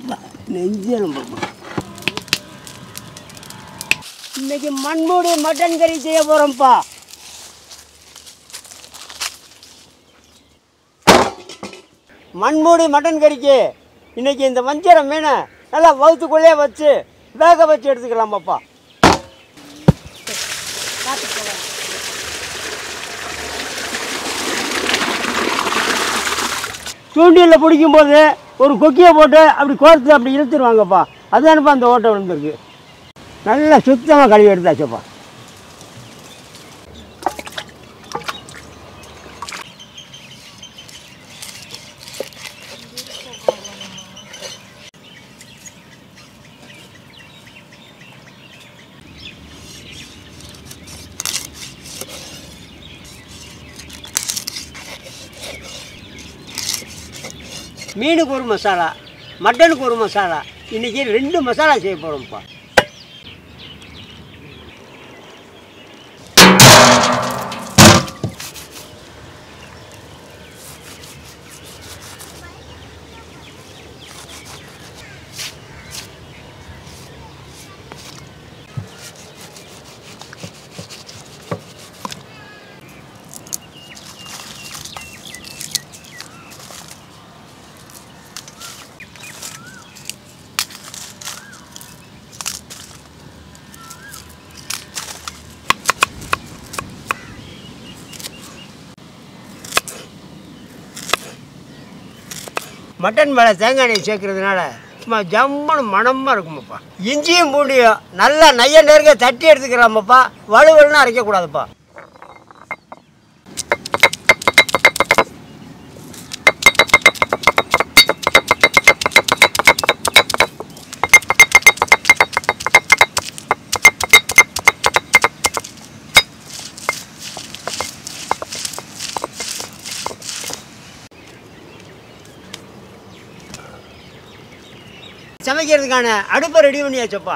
அப்பா நெஞ்சலும் பாப்பா இன்னைக்கு மண்மூடி மட்டன் கறி செய்ய போகிறோம்ப்பா மண்மூடி மட்டன் கறிக்கு இன்னைக்கு இந்த வஞ்சரம் மீனை நல்லா வவுத்துக்குள்ளேயே வச்சு வேக வச்சு எடுத்துக்கலாம் பாப்பா தூண்டிலில் பிடிக்கும்போது ஒரு கொக்கியை போட்டு அப்படி கோர்த்து அப்படி இழுத்துருவாங்கப்பா அதுதானப்பா அந்த ஓட்டை விழுந்திருக்கு நல்லா சுத்தமாக கழுவி எடுத்தாச்சுப்பா மீனுக்கு ஒரு மசாலா மட்டனுக்கு ஒரு மசாலா இன்றைக்கி ரெண்டு மசாலா செய்ய போகிறோம்ப்பா மட்டன் மேலே தேங்காய் எண்ணெய் சேர்க்கறதுனால சும்மா ஜம்முன்னு மணமாக இருக்குமாப்பா இஞ்சியும் பூண்டியும் நல்லா நைய நெருங்க தட்டி எடுத்துக்கிறாமப்பா வலுவலுன்னு அரைக்கக்கூடாதுப்பா சமைக்கிறதுக்கான அடுப்பை ரெடி பண்ணியாச்சப்பா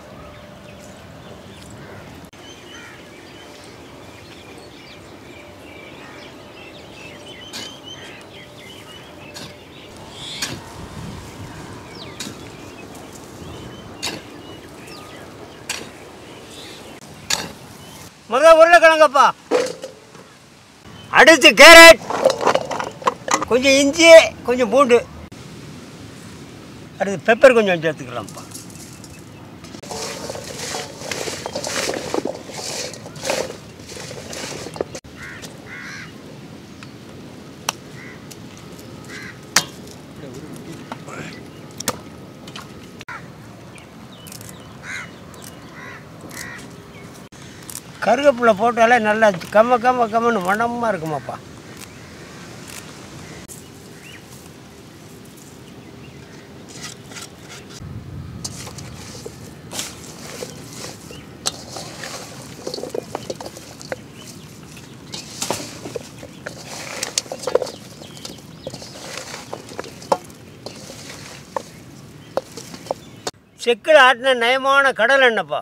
முதல்ல உருளைக்கிழங்கப்பா அடுத்து கேரட் கொஞ்சம் இஞ்சி கொஞ்சம் பூண்டு அடுத்து பெப்பர் கொஞ்சம் சேர்த்துக்கலாம்ப்பா கருவேப்பிலை போட்டாலே நல்லா கம்ம கம்ம கம்மன்னு மணமாக இருக்குமாப்பா செக்கில் ஆட்டின நயமான கடல் எண்ணெய்ப்பா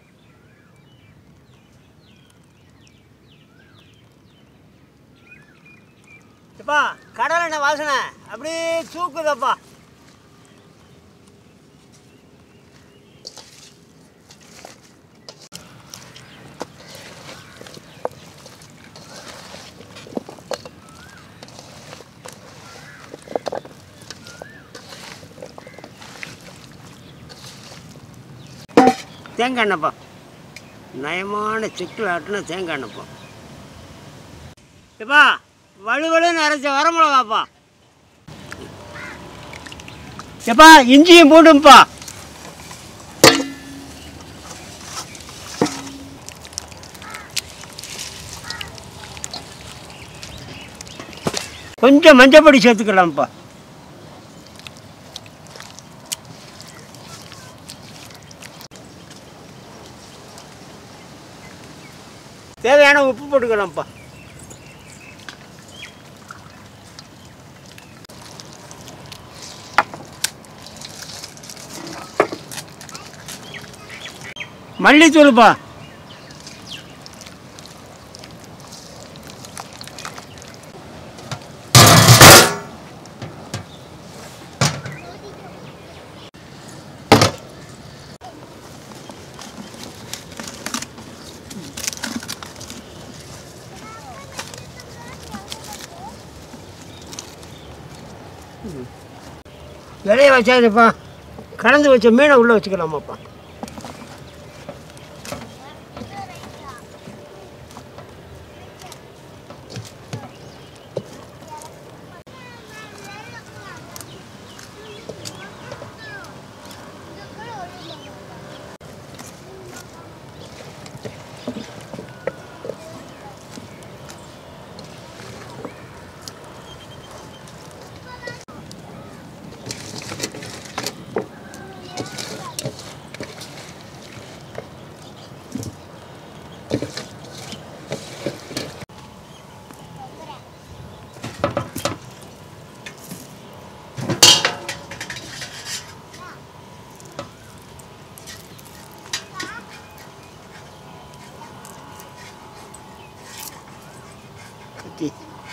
எப்பா கடல் எண்ணெய் வாசனை அப்படியே தூக்குதப்பா தேங்காய் எண்ணெய்ப்பா நயமான செக்கில் ஆட்டின தேங்காய் எண்ணெய்ப்பா எப்பா வலுவலுன்னு அரைச்ச வரமிளகாப்பா எப்பா இஞ்சியும் பூண்டும்ப்பா கொஞ்சம் மஞ்சப்பொடி சேர்த்துக்கலாம்ப்பா தேவையான உப்பு போட்டுக்கலாம்ப்பா மல்லித்தூளுப்பா விலைய வச்சாதுப்பா கலந்து வச்ச மீனை உள்ளே வச்சுக்கலாமாப்பா கத்தி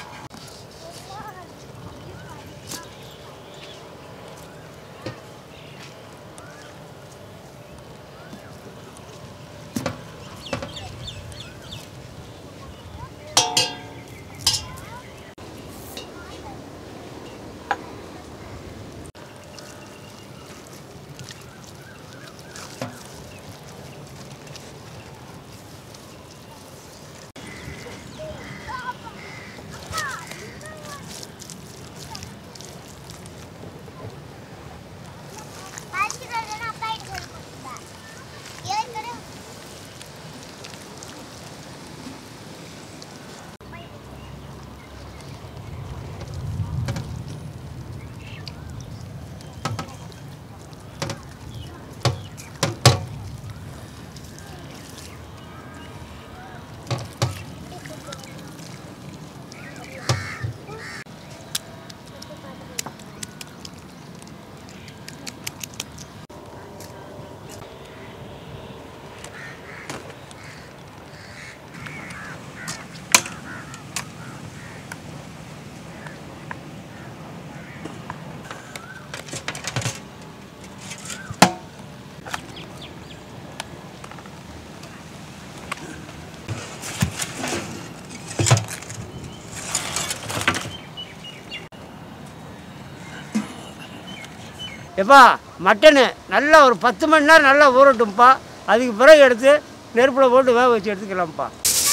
எப்பா மட்டனு நல்லா ஒரு பத்து மணி நேரம் நல்லா ஊறட்டும்ப்பா அதுக்கு பிறகு எடுத்து நெருப்பில் போட்டு வேக வச்சு எடுத்துக்கலாம்ப்பா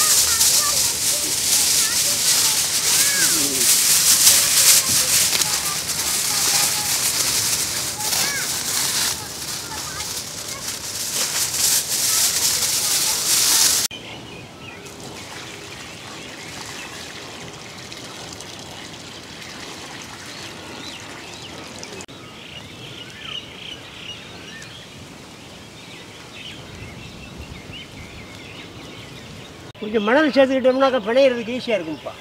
கொஞ்சம் மணல் சேர்த்துக்கிட்டோம்னாக்கா பிணையிறதுக்கு ஈஸியாக இருக்கும்ப்பா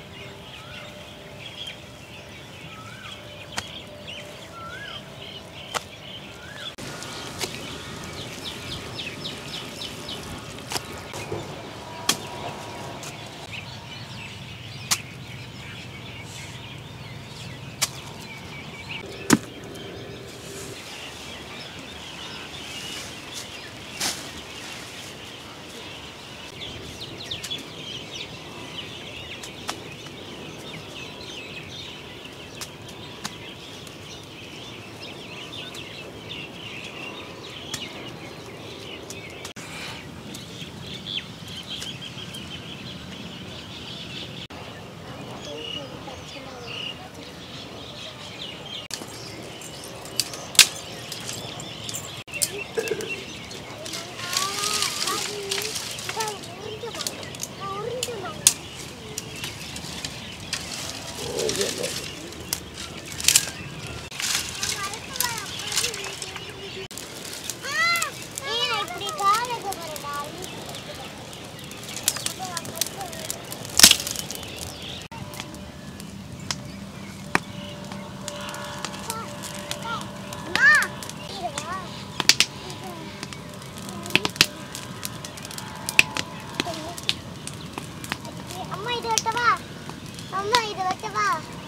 அம்மா இது வெட்டவா அம்மா இது வெட்டவா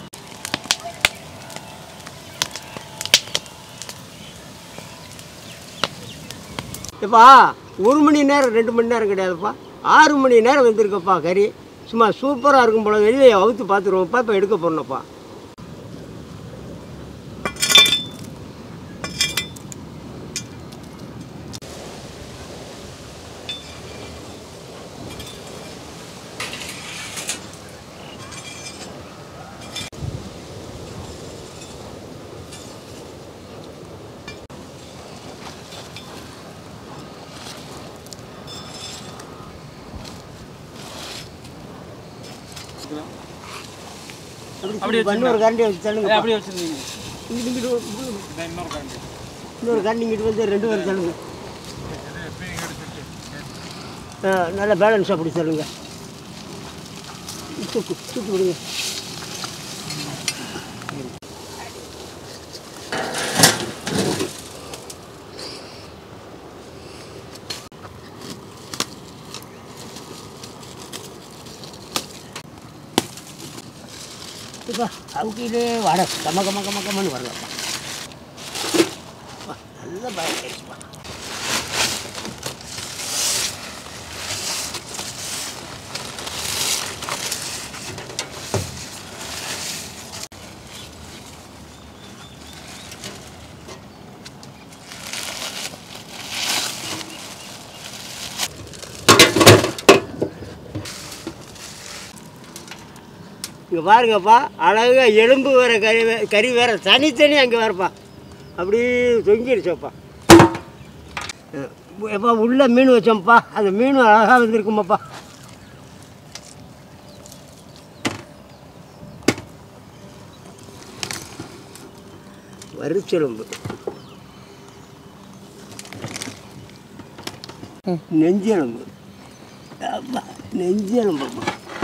எப்பா ஒரு மணி நேரம் ரெண்டு மணி நேரம் கிடையாதுப்பா ஆறு மணி நேரம் வந்திருக்கப்பா கறி சும்மா சூப்பராக இருக்கும் போல வெளியே அவுத்து பார்த்துருவோம்ப்பா இப்போ எடுக்க போடணும்ப்பா அப்படி இன்னொரு கரண்டி வச்சு தள்ளுங்க அப்படியே வச்சுருந்தீங்க இங்கிட்டு இங்கிட்டு ஒரு- இன்னொரு கரண்டி இங்கிட்டு வந்து ரெண்டு பேரும் தள்ளுங்க ஆ நல்ல பேலன்ஸ் அப்படி தள்ளுங்க தூக்கு தூக்கி விடுங்க இப்போ அவுக்கிலே வர கம கம கம கமன்னு வரலப்பா நல்ல பயம் ஆயிடுச்சுப்பா இங்கே பாருங்கப்பா அழகாக எலும்பு வேற கறி வே- கறி வேற தனித்தனி அங்கே வரப்பா அப்படியே தொங்கிடுச்சப்பா எப்பா உள்ள மீன் வச்சோம்ப்பா அந்த மீன் அழகாக வந்திருக்குமாப்பா வரிச்செலும்பு நெஞ்செலும்பு அப்பா நெஞ்செலும்புப்பா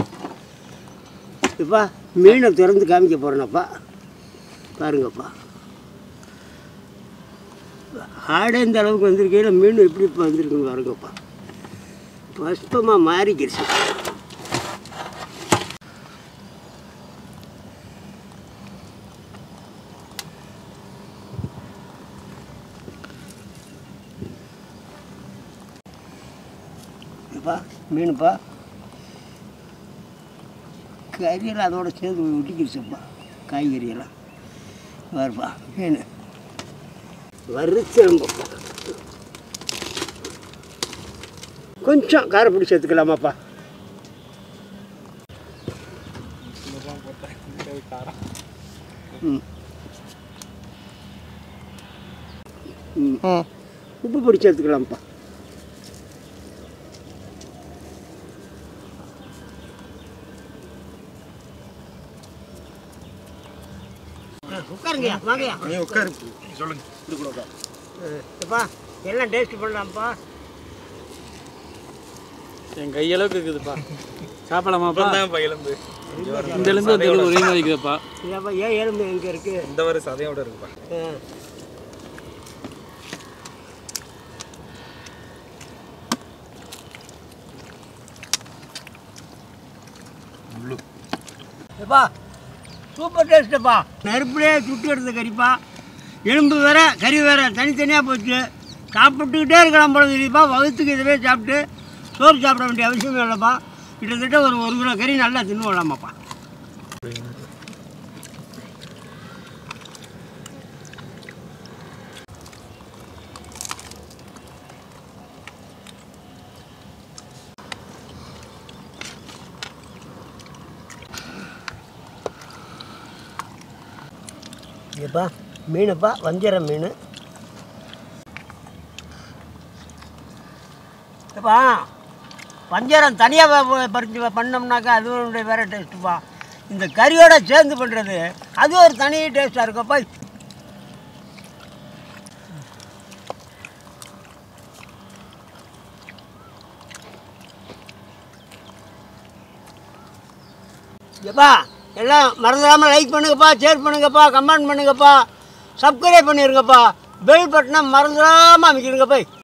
இப்பா மீனை திறந்து காமிக்க போகிறேனப்பா பாருங்கப்பா ஆடே இந்த அளவுக்கு வந்திருக்கையில் மீன் எப்படி இப்போ வந்திருக்குன்னு பாருங்கப்பா பஸ்பமாக மாறிக்கிடுச்சு இப்பா மீனுப்பா கறியெல்லாம் அதோட சேர்ந்து ஒட்டிக்கிடுச்சுப்பா காய்கறியெல்லாம் வருப்பா மீன் வறுத்தெலும்பப்பா கொஞ்சம் காரப்பொடி சேர்த்துக்கலாமாப்பா ம் ம் உப்பு பொடி சேர்த்துக்கலாம்ப்பா உட்காருங்கய்யா வாங்கய்யா நீ உட்காரு சொல்லுங்க எப்பா எல்லாம் டேஸ்ட் பண்ணலாம்ப்பா என் கையளவுக்கு இருக்குதுப்பா சாப்பிடலாமாப்பா தான் எலும்பு இந்த எலும்பு அந்த எலும்பு ஒரே மாதிரி இருக்குதுப்பா ஏப்பா ஏன் எலும்பு எங்கே இருக்கு இந்த ஒரு சதையோட இருக்குப்பா ஆ. எப்பா சூப்பர் டேஸ்ட்டுப்பா நெருப்புலேயே சுட்டு எடுத்த கறிப்பா எலும்பு வேற கறி வேற தனித்தனியாக போச்சு சாப்பிட்டுக்கிட்டே இருக்கலாம் போல தெரியுப்பா வகுத்துக்கு இதுவே சாப்பிட்டு சோறு சாப்பிட வேண்டிய அவசியமே இல்லைப்பா கிட்டத்தட்ட ஒரு ஒரு கிலோ கறி நல்லா தின்னு விடலாமாப்பா ஏப்பா மீனுப்பா வஞ்சர மீன் ஏப்பா வஞ்சரம் தனியாக பறிச்சு பண்ணோம்னாக்கா அது ஒரு வேறு டேஸ்ட்டுப்பா இந்த கறியோட சேர்ந்து பண்ணுறது அது ஒரு தனி டேஸ்ட்டாக இருக்குப்பா ஏப்பா எல்லாம் மறந்துடாமல் லைக் பண்ணுங்கப்பா ஷேர் பண்ணுங்கப்பா கமெண்ட் பண்ணுங்கப்பா சப்ஸ்கிரைப் பண்ணிடுங்கப்பா பெல் பட்டனை மறந்துடாமல் அமைக்கிடுங்கப்பா